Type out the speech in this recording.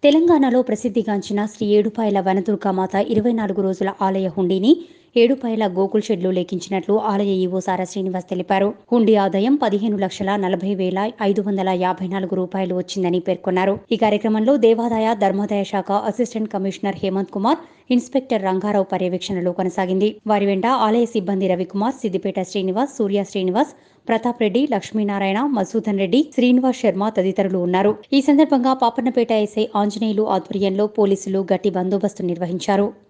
తెలంగాణలో ప్రసిద్ధిగాంచిన శ్రీ ఏడుపాయల వనదుర్గామాత ఇరవై నాలుగు రోజుల ఆలయ హుండీని ఏడుపాయల గోకుల్ షెడ్లో లేఖించినట్లు ఆలయ ఈవో సారా శ్రీనివాస్ తెలిపారు హుండీ ఆదాయం పదిహేను లక్షల నలభై వేల ఐదు వందల యాభై నాలుగు రూపాయలు వచ్చిందని పేర్కొన్నారు ఈ కార్యక్రమంలో దేవాదాయ ధర్మాదాయ శాఖ assistant commissioner Hemanth Kumar inspector Rangarao పర్యవేక్షణలో కొనసాగింది వారి వెంట ఆలయ సిబ్బంది రవికుమార్ సిద్దిపేట శ్రీనివాస్ సూర్య శ్రీనివాస్ ప్రతాప్ రెడ్డి లక్ష్మీనారాయణ మసూదన్ రెడ్డి శ్రీనివాస్ శర్మ తదితరులు ఉన్నారు ఈ సందర్భంగా పాపన్నపేట ఎస్ఐ ఆంజనేయులు ఆధ్వర్యంలో పోలీసులు గట్టి బందోబస్తు నిర్వహించారు